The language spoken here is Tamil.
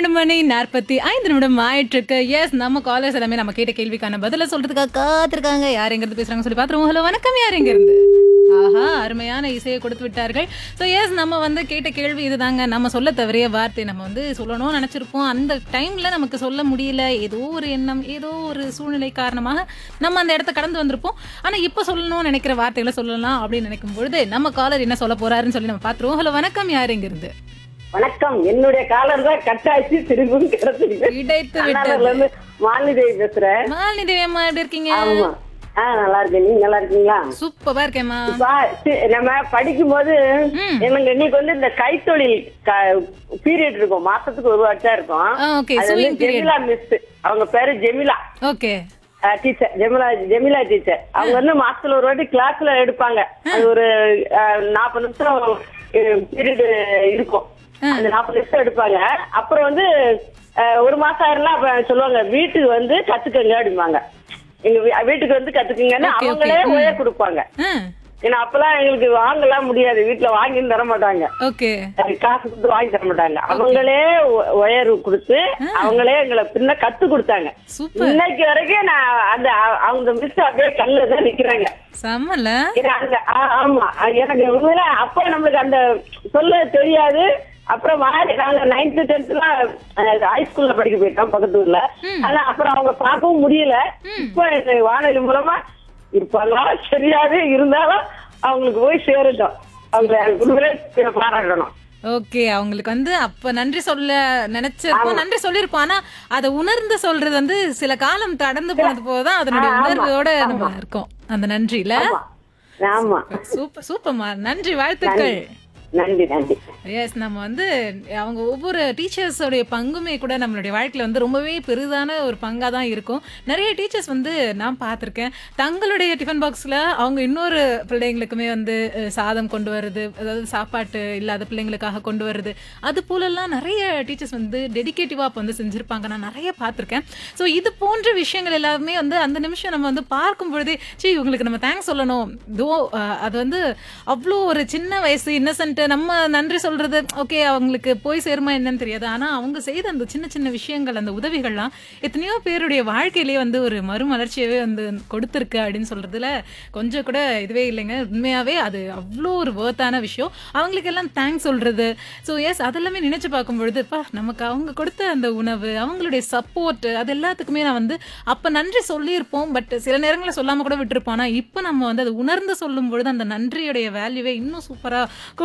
பன்னெண்டு மணி நாற்பத்தி ஐந்து நிமிடம் ஆயிட்டு இருக்கு எஸ் நம்ம காலர்ஸ் எல்லாமே நம்ம கேட்ட கேள்விக்கான பதில சொல்றதுக்காக காத்திருக்காங்க யார் எங்க இருந்து பேசுறாங்க சொல்லி பாத்துருவோம் ஹலோ வணக்கம் யார் எங்க இருந்து ஆஹா அருமையான இசையை கொடுத்து விட்டார்கள் ஸோ எஸ் நம்ம வந்து கேட்ட கேள்வி இதுதாங்க நம்ம சொல்ல தவறிய வார்த்தை நம்ம வந்து சொல்லணும்னு நினைச்சிருப்போம் அந்த டைம்ல நமக்கு சொல்ல முடியல ஏதோ ஒரு எண்ணம் ஏதோ ஒரு சூழ்நிலை காரணமாக நம்ம அந்த இடத்த கடந்து வந்திருப்போம் ஆனா இப்ப சொல்லணும்னு நினைக்கிற வார்த்தைகளை சொல்லலாம் அப்படின்னு நினைக்கும் பொழுது நம்ம காலர் என்ன சொல்ல போறாருன்னு சொல்லி நம்ம பாத்துருவோம் ஹலோ வணக்கம் யார் எங்க இருந்து வணக்கம் என்னுடைய காலர் தான் கட்டாச்சு திரும்பவும் கிடைச்சிருக்கு கிடைத்து கர்நாடகால விட்டது இருந்து மாலிதேவி பேசுறேன் மாலினி தேவியம்மா எப்படி இருக்கீங்க ஆமா ஆ நல்லா இருக்கேன் நீங்க நல்லா இருக்கீங்களா சூப்பரா இருக்கேம்மா இப்ப சி- நம்ம படிக்கும் போது ம். எனக்கு இன்னைக்கு வந்து இந்த கைத்தொழில் பீரியட் இருக்கும் மாசத்துக்கு ஒரு வாட்சா இருக்கும் ஓகே அது வந்து ஸ்விங் பீரியட் ஜெமிலா மிஸ் அவங்க பேரு Jemila okay teacher Jemila Jemila teacher அவங்க வந்து மாசத்துல ஒரு வாட்டி கிளாஸ்ல எடுப்பாங்க அது ஒரு நாற்பது நிமிஷம் பீரியட் இருக்கும் அந்த நாற்பது நிமிஷம் எடுப்பாங்க அப்புறம் வந்து அஹ், ஒரு மாசம் ஆயிரம்லாம் அப்ப சொல்லுவாங்க வீட்டுக்கு வந்து கத்துக்கங்க அப்படிம்பாங்க எங்க வீ- வீட்டுக்கு வந்து கத்துக்குங்கன்னு Okay, okay. அவங்களே ம். உயர் கொடுப்பாங்க ஏன்னா அப்பெல்லாம் எங்களுக்கு வாங்கலாம் முடியாது வீட்டுல வாங்கின்னு தர மாட்டாங்க ஓகே அது காசு கொடுத்து வாங்கி தர மாட்டாங்க அவங்களே ஒ- உயர் கொடுத்து அவங்களே எங்களை பின்ன கத்து கொடுத்தாங்க சூப்பர் இன்னைக்கு வரைக்கும் நான் அந்த அ- அவங்க மிஸ் அப்படியே கல்ல தான் நிக்கிறாங்க செம்மல ஏன்னா அந்த ஆ- ஆமா அது எனக்கு உண்மையில அப்ப நம்மளுக்கு அந்த சொல்ல தெரியாது அப்புறம் மாறி நாங்க நைன்த் டென்த்லாம் ஹை ஸ்கூல்ல படிக்க போயிட்டோம் பக்கத்து ஊர்ல ஆனா அப்புறம் அவங்க பார்க்கவும் முடியல இப்ப இந்த வானொலி மூலமா இருப்பாங்களா தெரியாது இருந்தாலும் அவங்களுக்கு போய் சேரட்டும் அவங்களை உண்மையிலே பாராட்டணும் ஓகே அவங்களுக்கு வந்து அப்ப நன்றி சொல்ல நினைச்சிருப்போம் நன்றி சொல்லிருப்போம் ஆனா அதை உணர்ந்து சொல்றது வந்து சில காலம் கடந்து போனது போதுதான் அதனுடைய ஆ, ஆமா. உணர்வோட நம்ம இருக்கோம் அந்த நன்றில ஆமா ஆமா சூப்பர் சூப்பர்மா நன்றி வாழ்த்துக்கள் நன்றி நன்றி எஸ் நம்ம வந்து அவங்க ஒவ்வொரு டீச்சர்ஸோடைய பங்குமே கூட நம்மளுடைய வாழ்க்கையில வந்து ரொம்பவே பெரிதான ஒரு பங்காக தான் இருக்கும் நிறைய டீச்சர்ஸ் வந்து நான் பார்த்துருக்கேன் தங்களுடைய டிஃபன் பாக்ஸில் அவங்க இன்னொரு பிள்ளைங்களுக்குமே வந்து அஹ், சாதம் கொண்டு வருது அதாவது சாப்பாட்டு இல்லாத பிள்ளைங்களுக்காக கொண்டு வருது அது போலெல்லாம் நிறைய டீச்சர்ஸ் வந்து டெடிகேட்டிவாக இப்போ வந்து செஞ்சுருப்பாங்க நான் நிறைய பார்த்துருக்கேன் ஸோ இது போன்ற விஷயங்கள் எல்லாமே வந்து அந்த நிமிஷம் நம்ம வந்து பார்க்கும் பொழுதே சரி இவங்களுக்கு நம்ம தேங்க்ஸ் சொல்லணும் தோ அஹ், அது வந்து அவ்வளோ ஒரு சின்ன வயசு இன்னசென்ட் நம்ம நன்றி சொல்றது ஓகே அவங்களுக்கு போய் சேருமா என்னன்னு தெரியாது ஆனா அவங்க செய்த அந்த சின்ன சின்ன விஷயங்கள் அந்த உதவிகள்லாம் எத்தனையோ பேருடைய வாழ்க்கையிலேயே வந்து ஒரு மறுமலர்ச்சியவே வந்து கொடுத்துருக்கு அப்படின்னு சொல்றதுல கொஞ்சம் கூட இதுவே இல்லைங்க உண்மையாவே அது அவ்வளோ ஒரு வேர்த்தான விஷயம் அவங்களுக்கு எல்லாம் தேங்க்ஸ் சொல்றது ஸோ எஸ் அதெல்லாமே நினைச்சு பார்க்கும் பொழுது பா நமக்கு அவங்க கொடுத்த அந்த உணவு அவங்களுடைய சப்போர்ட் அது எல்லாத்துக்குமே நான் வந்து அப்ப நன்றி சொல்லியிருப்போம் பட் சில நேரங்களில் சொல்லாம கூட விட்டுருப்போம் ஆனா இப்போ நம்ம வந்து அதை உணர்ந்து சொல்லும் பொழுது அந்த நன்றியுடைய வேல்யூவே இன்னும் சூப்பரா